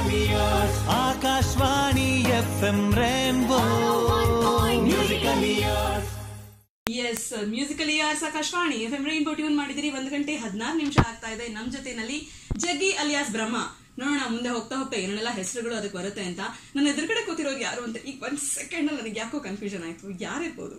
Akashvani F M Rainbow is musical yours Akashvani F M Rainbow tune ಮಾಡಿದಿರಿ ಒಂದ್ ಗಂಟೆ ಹದಿನಾರು ನಿಮಿಷ ಆಗ್ತಾ ಇದೆ ನಮ್ ಜೊತೆನಲ್ಲಿ ಜಗ್ಗಿ ಅಲಿಯಾಸ್ ಬ್ರಹ್ಮ ನೋಡೋಣ ಮುಂದೆ ಹೋಗ್ತಾ ಹೋಗ್ತಾ ಏನೆಲ್ಲ ಹೆಸರುಗಳು ಅದಕ್ಕೆ ಬರುತ್ತೆ ಅಂತ ನನ್ನ ಎದುರುಗಡೆ ಕೂತಿರೋರು ಯಾರು ಅಂತ ಈಗ ಒಂದ್ ಸೆಕೆಂಡ್ ಅಲ್ಲಿ ನನಗೆ ಯಾಕೋ ಕನ್ಫ್ಯೂಷನ್ ಆಯ್ತು ಯಾರಿರ್ಬೋದು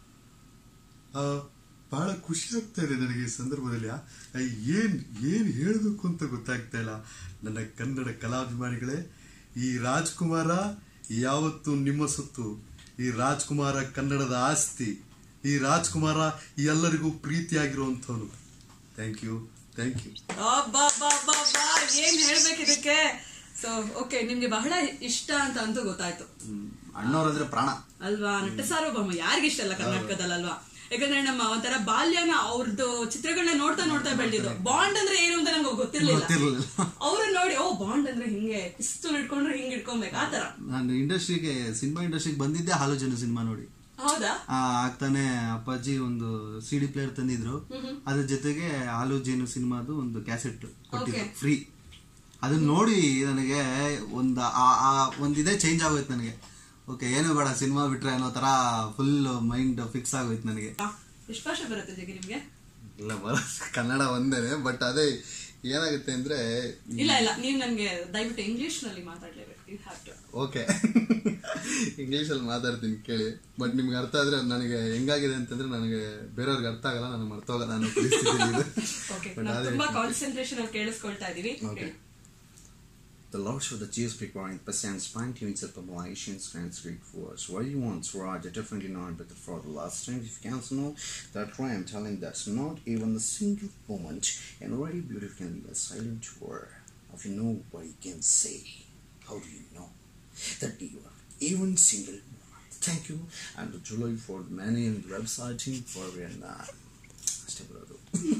ಆ, ಬಹಳ ಖುಷಿ ಆಗ್ತಾ ಇದೆ ನನಗೆ ಈ ಸಂದರ್ಭದಲ್ಲಿ ಆ, ಏನ್ ಏನ್ ಹೇಳಬೇಕು ಅಂತ ಗೊತ್ತಾಗ್ತಾ ಇಲ್ಲ ನನ್ನ ಕನ್ನಡ ಕಲಾಭಿಮಾನಿಗಳೇ ಈ ರಾಜ್ಕುಮಾರ ಯಾವತ್ತು ನಿಮ್ಮ ಸೊತ್ತು ಈ ರಾಜ್ಕುಮಾರ ಕನ್ನಡದ ಆಸ್ತಿ ಈ ರಾಜ್ಕುಮಾರ ಎಲ್ಲರಿಗೂ ಪ್ರೀತಿಯಾಗಿರುವಂಥವನು ಥ್ಯಾಂಕ್ ಯು ಥ್ಯಾಂಕ್ ಯು ಅಬ್ಬಬ್ಬಬ್ಬಬ್ಬಾ, ಏನ್ ಹೇಳ್ಬೇಕು ಇದಕ್ಕೆ ಸೊ ಓಕೆ ನಿಮ್ಗೆ ಬಹಳ ಇಷ್ಟ ಅಂತ ಅಂತೂ ಗೊತ್ತಾಯ್ತು ಅಣ್ಣವ್ರಂದ್ರೆ ಪ್ರಾಣ ಅಲ್ವಾ ನಟ ಸಾರ್ವಭೌಮ ಯಾರಿಗಿಷ್ಟ ಅಲ್ಲ ಕರ್ನಾಟಕದಲ್ಲಲ್ವಾ ಯಾಕಂದ್ರೆ ನಮ್ಮ ಒಂಥರ ಬಾಲ್ಯನ ಅವ್ರದ್ದು ಚಿತ್ರಗಳನ್ನ ನೋಡ್ತಾ ನೋಡ್ತಾ ಬೆಳೆದಿದ್ದು ಬಾಂಡ್ ಅಂದ್ರೆ ಏನು ಅಂತ ನಮ್ಗೆ ಗೊತ್ತಿರ್ಲಿಲ್ಲ ಗೊತ್ತಿರ್ಲಿಲ್ಲ. ಅವ್ರನ್ನ ನೋಡಿ ಓ ಬಾಂಡ್ ಅಂದ್ರೆ ಹಿಂಗೆ ಪಿಸ್ತೂಲ್ ಇಟ್ಕೊಂಡ್ರೆ ಹಿಂಗ್ ಇಟ್ಕೊಬೇಕು ಆತರ ನಾನು ಇಂಡಸ್ಟ್ರಿಗೆ ಸಿನಿಮಾ ಇಂಡಸ್ಟ್ರಿಗೆ ಬಂದಿದ್ದೆ ಹಾಲು ಜನ ಸಿನಿಮಾ ನೋಡಿ ಹೌದಾ ಆ, ಆಗ್ತಾನೆ ಅಪ್ಪಾಜಿ ಒಂದು ಸಿ ಡಿ ಪ್ಲೇಯರ್ ತಂದಿದ್ರು ಅದ್ರ ಜೊತೆಗೆ ಹಾಲು ಜೇನು ಸಿನಿಮಾದು ಒಂದು ಕ್ಯಾಸೆಟ್ ಕೊಟ್ಟಿದ್ರು Okay. ಫ್ರೀ ಅದನ್ನ ನೋಡಿ ನನಗೆ ಒಂದು ಆ- ಆ ಒಂದು ಇದೇ ಚೇಂಜ್ ಆಗೋಯ್ತು ನನಗೆ ಓಕೆ ಏನು ಬೇಡ ಸಿನಿಮಾ ಬಿಟ್ರೆ ಅನ್ನೋ ತರ ಫುಲ್ ಮೈಂಡ್ ಫಿಕ್ಸ್ ಆಗೋಯ್ತು ನನಗೆ ಆ, ಎಷ್ಟು ಭಾಷೆ ಬರುತ್ತೆ ಜಗಿ ನಿಮ್ಗೆ ಇಲ್ಲ ಬರ ಕನ್ನಡ ಒಂದೇನೆ ಬಟ್ ಅದೇ ಏನಾಗುತ್ತೆ ಅಂದ್ರೆ ಇಲ್ಲ ಇಲ್ಲ ನೀವ್ ನನ್ಗೆ ದಯವಿಟ್ಟು ಇಂಗ್ಲಿಷ್ ನಲ್ಲಿ ಮಾತಾಡ್ಲೇಬೇಕು ಯು ಹ್ಯಾವ್ ಟು ಓಕೆ ಇಂಗ್ಲೀಷಲ್ಲಿ ಮಾತಾಡ್ತೀನಿ ಕೇಳಿ ಬಟ್ ನಿಮ್ಗೆ ಅರ್ಥ ಆದ್ರೆ ನನಗೆ ಹೆಂಗಾಗಿದೆ ಅಂತಂದ್ರೆ ನನಗೆ ಬೇರೆಯವ್ರಿಗೆ ಅರ್ಥ ಆಗಲ್ಲ ನನಗೆ ಮರ್ತೋಗಲ್ಲ ನಾನು ಪರಿಸ್ಥಿತಿ ಇದೆ ಓಕೆ But ನಾವು ಅದೇ ತುಂಬಾ ಕಾನ್ಸಂಟ್ರೇಷನ್ ಅಲ್ಲಿ ಕೇಳಿಸ್ಕೊಳ್ತಾ ಇದೀವಿ Okay. The Lord of the Jews requiring presents fine tunes of the Malaysian Sanskrit words. What you want, Raj, are definitely not, but for the last time, if you can't know that I am telling that not even a single moment and very beautiful can leave a silent word. If you know what you can say, how do you know that you are even single moment? Thank you, and to Julie for the many and websiting for Vietnam. ಅಷ್ಟೇ ಬರೋದು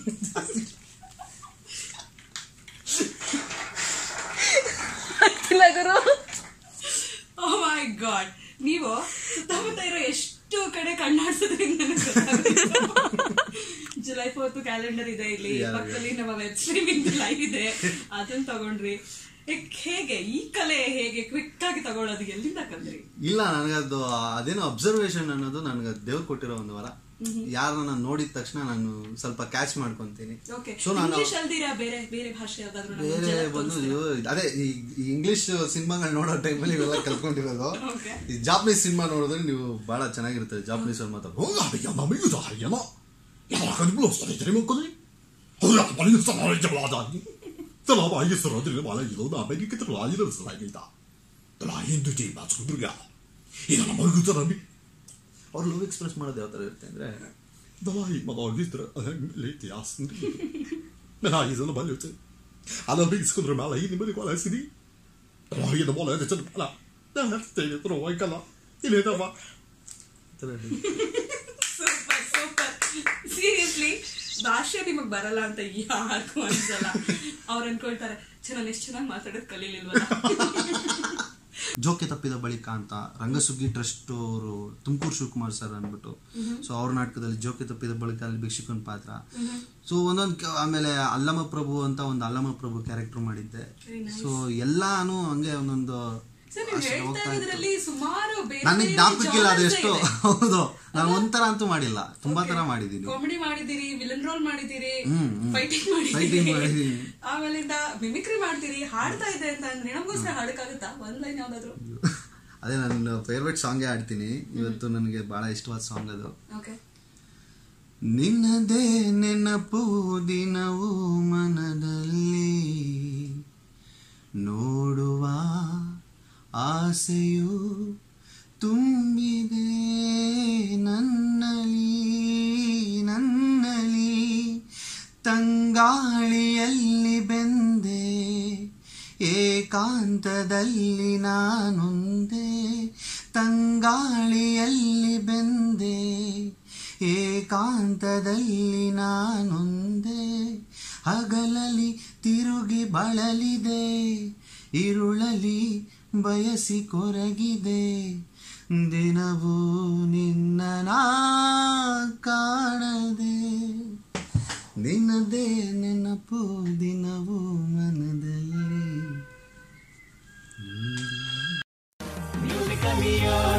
ಓ ಮೈ god ನೀವು ಸುತ್ತಮುತ್ತ ಇರೋ ಎಷ್ಟು ಕಡೆ ಕಣ್ಣಾಡ್ಸೋದ್ರಿಂದ ನನಗೆ ಗೊತ್ತಾಗುತ್ತೆ July fourth calendar ಇದೆ ಇಲ್ಲಿ Yeah, ಪಕ್ಕದಲ್ಲಿ ನಮ್ಮ ವೆಬ್ ಸ್ಟ್ರೀಮಿಂಗ್ ಲೈವ್ ಇದೆ ಅದನ್ನ ತಗೊಂಡ್ರಿ ಏಕ್ ಹೇಗೆ ಈ ಕಲೆ ಹೇಗೆ ಕ್ವಿಕ್ ಆಗಿ ತಗೊಳ್ಳೋದು ಎಲ್ಲಿಂದ ಕಲ್ತ್ರಿ ಇಲ್ಲ ನನಗದು ಅದೇನೋ ಅಬ್ಸರ್ವೇಷನ್ ಅನ್ನೋದು ನನಗೆ ದೇವ್ರು ಕೊಟ್ಟಿರೋ ಒಂದು ವರ ಯಾರನ್ನ ನಾನು ನೋಡಿದ ತಕ್ಷಣ ನಾನು ಸ್ವಲ್ಪ ಕ್ಯಾಚ್ ಮಾಡ್ಕೊಂತೀನಿ ಓಕೆ ಸೊ ನಾನು ಇಂಗ್ಲಿಷ್ ಅಲ್ದಿರಾ ಬೇರೆ ಬೇರೆ ಭಾಷೆ ಯಾವ್ದಾದ್ರು ನಮ್ಗೆ ಬೇರೆ ಜಲಕ್ ಬಂದು ತೋರಿಸ್ತೀರಾ? ಇವು- ಅದೇ ಈ ಇಂಗ್ಲಿಷ್ ಸಿನಿಮಾಗಳು ನೋಡೋ ಟೈಮಲ್ಲಿ ಇವೆಲ್ಲ ಕಲ್ತ್ಕೊಂಡಿರೋದು Okay. ಈ ಜಾಪನೀಸ್ ಸಿನಿಮಾ ನೋಡಿದ್ರೆ ನೀವು ಬಹಳ ಚೆನ್ನಾಗಿರುತ್ತೆ ಜಾಪನೀಸ್ ಅವ್ರು ಮಾತಾಡೋದು 어, 야, 남의 여자 하려나? 야, 아까 불렀어. 내 때문에 거든. 어, 야, 빨리 그 사람을 잡아라. 자, 나 봐, 이게 사람들이 말해. 이거 나 매기 끝으로 아니라는 사람이다. 나 인도지 맞추고 들어가. 이거 나 먹을 사람이. ಅವ್ರು ಲವ್ ಎಕ್ಸ್ಪ್ರೆಸ್ ಮಾಡೋದು ಯಾವ ತರ ಇರುತ್ತೆ ಅಂದ್ರೆ 나 이마 어디들어. 레이트 야스인데. 나 이제는 말렸지. 안 하면 이스코들 말아. 이니 머리 꼴 했으니. 나 이게 너 몰라. 대체 말아. 나 때려 들어와 있잖아. 이래다 봐. ಈ ತರ ಇದೆ. ಸೂಪರ್ ಸೂಪರ್ ಸೀರಿಯಸ್ಲಿ ಭಾಷೆ ನಿಮಗ್ ಬರಲ್ಲ ಅಂತ ಯಾರಿಗೂ ಅನ್ಸಲ್ಲ ಅವ್ರು ಅನ್ಕೊಳ್ತಾರೆ ಛೆ, ನಾನು ಎಷ್ಟು ಚೆನ್ನಾಗಿ ಮಾತಾಡೋದು ಕಲೀಲಿಲ್ವಲ್ಲ ಜೋಕೆ ತಪ್ಪಿದ ಬಳಿಕ ಅಂತ ರಂಗಸುಗ್ಗಿ ಟ್ರಸ್ಟ್ ಅವರು ತುಮಕೂರು ಶಿವಕುಮಾರ್ ಸರ್ ಅಂದ್ಬಿಟ್ಟು ಸೊ ಅವ್ರ ನಾಟಕದಲ್ಲಿ ಜೋಕೆ ತಪ್ಪಿದ ಬಳಿಕ ಅಲ್ಲಿ ಭಿಕ್ಷುಕನ್ ಪಾತ್ರ ಸೊ ಒಂದೊಂದು ಆಮೇಲೆ ಅಲ್ಲಮ ಪ್ರಭು ಅಂತ ಒಂದು ಅಲ್ಲಮ ಪ್ರಭು ಕ್ಯಾರೆಕ್ಟರ್ ಮಾಡಿದ್ದೆ Very nice. ಸೊ ಎಲ್ಲಾನು ಹಂಗೆ ಒಂದೊಂದು ಸರ್ ನೀವು ಅಷ್ಟು ಹೇಳ್ತಾ ಹೋಗ್ತಾ ಇತ್ತು. ಇದ್ರಲ್ಲಿ ಸುಮಾರು ಬೇರೆ ನನಗೆ ಜ್ಞಾಪಕಿಲ್ಲ ಅದೆಷ್ಟು ಹೌದು ನಾನು ಒಂಥರ ಅಂತೂ ಮಾಡಿಲ್ಲ ತುಂಬಾ ತರ ಮಾಡಿದ್ದೀನಿ ಕಾಮಿಡಿ ಮಾಡಿದಿರಿ ವಿಲನ್ ರೋಲ್ ಮಾಡಿದಿರಿ ಹ್ಮ್, ಹ್ಮ್. ಫೈಟಿಂಗ್ Fighting ಮಾಡಿದಿರಿ ಮಾಡಿದೀನಿ. ಆಮೇಲಿಂದ ಮಿಮಿಕ್ರಿ ಮಾಡ್ತೀರಿ ಹಾಡ್ತಾ ಇದೆ ಅಂತ ಅಂದ್ರೆ ನಮಗೋಸ್ಕರ ಹಾಡಕ್ಕಾಗುತ್ತಾ ಒಂದ್ ಲೈನ್ ಯಾವ್ದಾದ್ರು ಅದೇ ನನ್ನ ಫೇವ್ರೆಟ್ ಸಾಂಗೇ ಆಡ್ತೀನಿ ಇವತ್ತು ನನಗೆ ಬಹಳ ಇಷ್ಟವಾದ ಸಾಂಗ್ ಅದು ಓಕೆ ನಿನ್ನದೇ ನೆನಪು ದಿನವೂ ಮನದಲ್ಲಿ ನೋಡುವ ಆಸೆಯು ತುಂಬಿದೆ ನನ್ನಲಿ ನನ್ನಲಿ ತಂಗಾಳಿಯಲ್ಲಿ ಬೆಂದೆ ಏಕಾಂತದಲ್ಲಿ ನಾನೊಂದೇ ತಂಗಾಳಿಯಲ್ಲಿ ಬೆಂದೆ ಏಕಾಂತದಲ್ಲಿ ನಾನೊಂದೇ ಹಗಲಲಿ ತಿರುಗಿ ಬಳಲಿದೆ ಇರುಳಲಿ ಬಯಸಿ ಕೊರಗಿದೆ ದಿನವೂ ನಿನ್ನ ನಾ ಕಾಣದೆ ನಿನ್ನದೇ ನೆನಪು ದಿನವೂ ಮನದಲ್ಲಿ Savior.